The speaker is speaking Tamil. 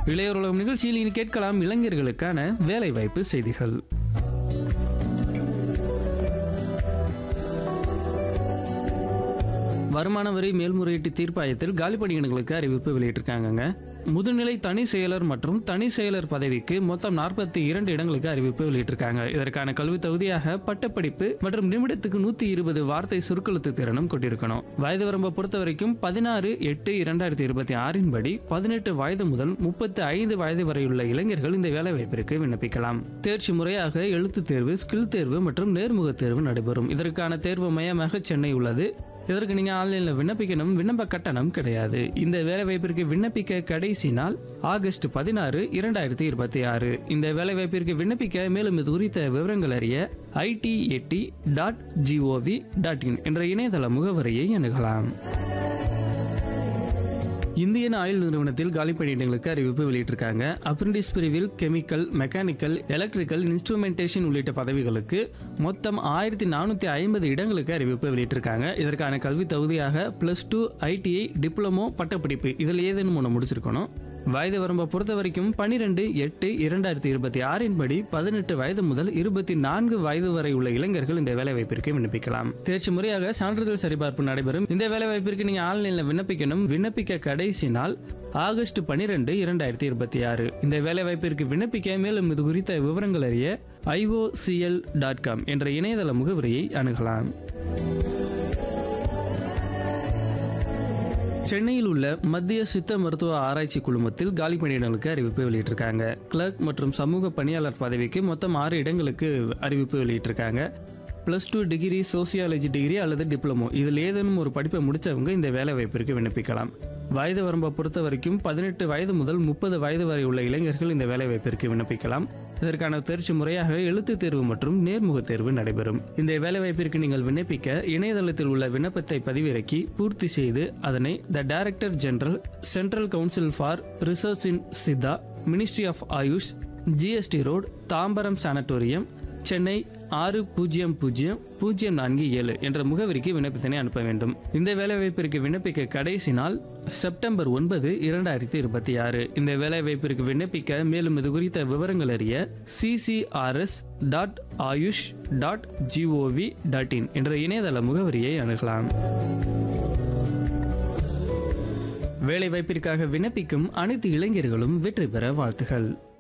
இளையோர் உலகம் நிகழ்ச்சியில் இனி கேட்கலாம் இளைஞர்களுக்கான வேலைவாய்ப்பு செய்திகள் வருமான வரி மேல்முறையீட்டு தீர்ப்பாயத்தில் காலி பணியிடங்களுக்கு அறிவிப்பு வெளியிட்டிருக்காங்கங்க முதுநிலை தனி செயலர் மற்றும் தனி செயலர் பதவிக்கு மொத்தம் நாற்பத்தி இரண்டு இடங்களுக்கு அறிவிப்பு வெளியிட்டிருக்காங்க இதற்கான கல்வி தகுதியாக பட்டப்படிப்பு மற்றும் நிமிடத்துக்கு நூத்தி இருபது வார்த்தை சுருக்கெழுத்து திறனும் கொண்டிருக்கணும் வயது வரம்பை பொறுத்த வரைக்கும் பதினாறு எட்டு இரண்டாயிரத்தி இருபத்தி ஆறின் படி பதினெட்டு வயது முதல் முப்பத்தி ஐந்து வயது வரையுள்ள இளைஞர்கள் இந்த வேலைவாய்ப்பிற்கு விண்ணப்பிக்கலாம் தேர்ச்சி முறையாக எழுத்துத் தேர்வு ஸ்கில் தேர்வு மற்றும் நேர்முக தேர்வு நடைபெறும் இதற்கான தேர்வு மையமாக சென்னை உள்ளது இதற்கு நீங்க ஆன்லைனில் விண்ணப்பிக்கணும் விண்ணப்ப கட்டணம் கிடையாது இந்த வேலைவாய்ப்பிற்கு விண்ணப்பிக்க கடைசி நாள் ஆகஸ்ட் பதினாறு இரண்டாயிரத்தி இருபத்தி ஆறு இந்த வேலைவாய்ப்பிற்கு விண்ணப்பிக்க மேலும் இது குறித்த விவரங்கள் அறிய ஐடி எட்டி டாட் ஜிஓவி டாட் இன் என்ற இணையதள முகவரியை அணுகலாம் இந்தியன் ஆயில் நிறுவனத்தில் காலி பணியிடங்களுக்கு அறிவிப்பு வெளியிட்டிருக்காங்க அப்ரண்டிஸ் பிரிவில் கெமிக்கல் மெக்கானிக்கல் எலக்ட்ரிக்கல் இன்ஸ்ட்ருமெண்டேஷன் உள்ளிட்ட பதவிகளுக்கு மொத்தம் ஆயிரத்தி நானூற்றி ஐம்பது இடங்களுக்கு அறிவிப்பு வெளியிட்டிருக்காங்க இதற்கான கல்வி தகுதியாக ப்ளஸ் டூ ஐடிஐ டிப்ளமோ பட்டப்படிப்பு இதில் ஏதேனும் ஒன்று முடிச்சிருக்கணும் வயது வரம்பை பொறுத்த வரைக்கும் பனிரெண்டு எட்டு இரண்டாயிரத்தி இருபத்தி ஆறின் படி பதினெட்டு வயது முதல் இருபத்தி நான்கு வயது வரை உள்ள இளைஞர்கள் இந்த வேலைவாய்ப்பிற்கு விண்ணப்பிக்கலாம் தேர்ச்சி முறையாக சான்றிதழ் சரிபார்ப்பு நடைபெறும் இந்த வேலைவாய்ப்பிற்கு நீங்க ஆன்லைனில் விண்ணப்பிக்கணும் விண்ணப்பிக்க கடைசி நாள் ஆகஸ்ட் பனிரெண்டு இரண்டாயிரத்தி இருபத்தி ஆறு இந்த வேலைவாய்ப்பிற்கு விண்ணப்பிக்க மேலும் இது குறித்த விவரங்கள் அறிய ஐஓசிஎல் டாட் காம் என்ற இணையதள முகவரியை அணுகலாம் சென்னையில் உள்ள மத்திய சித்த மருத்துவ ஆராய்ச்சி குழுமத்தில் காலி பணியிடங்களுக்கு அறிவிப்பு வெளியிட்டிருக்காங்க கிளர்க் மற்றும் சமூக பணியாளர் பதவிக்கு மொத்தம் ஆறு இடங்களுக்கு அறிவிப்பு வெளியிட்டிருக்காங்க plus two degree sociology degree அல்லது டிப்ளமோ இதில் ஏதேனும் ஒரு படிப்பை முடித்தவங்க இந்த வேலை வாய்ப்பிற்கு விண்ணப்பிக்கலாம் வயது வரம்பை பொறுத்த வரைக்கும் பதினெட்டு வயது முதல் முப்பது வயது வரை உள்ள இளைஞர்கள் இந்த வேலை வாய்ப்பிற்கு விண்ணப்பிக்கலாம் இதற்கான தேர்ச்சி முறையாக எழுத்துத் தேர்வு மற்றும் நேர்முக தேர்வு நடைபெறும் இந்த வேலைவாய்ப்பிற்கு நீங்கள் விண்ணப்பிக்க இணையதளத்தில் உள்ள விண்ணப்பத்தை பதிவிறக்கி பூர்த்தி செய்து அதனை the director general central council for research in Siddha ministry of AYUSH GST road Tambaram sanatorium Chennai ஆறு பூஜ்ஜியம் பூஜ்ஜியம் பூஜ்ஜியம் நான்கு ஏழு என்ற முகவரிக்கு விண்ணப்பத்தினை அனுப்ப வேண்டும் இந்த வேலைவாய்ப்பிற்கு விண்ணப்பிக்க கடைசி நாள் செப்டம்பர் ஒன்பது இரண்டாயிரத்தி இருபத்தி ஆறு இந்த வேலைவாய்ப்பிற்கு விண்ணப்பிக்க மேலும் இது குறித்த விவரங்கள் அறிய CCRS dot AYUSH dot G O V dot in என்ற இணையதள முகவரியை அணுகலாம் வேலைவாய்ப்பிற்காக விண்ணப்பிக்கும் அனைத்து இளைஞர்களும் வெற்றி பெற வாழ்த்துகள்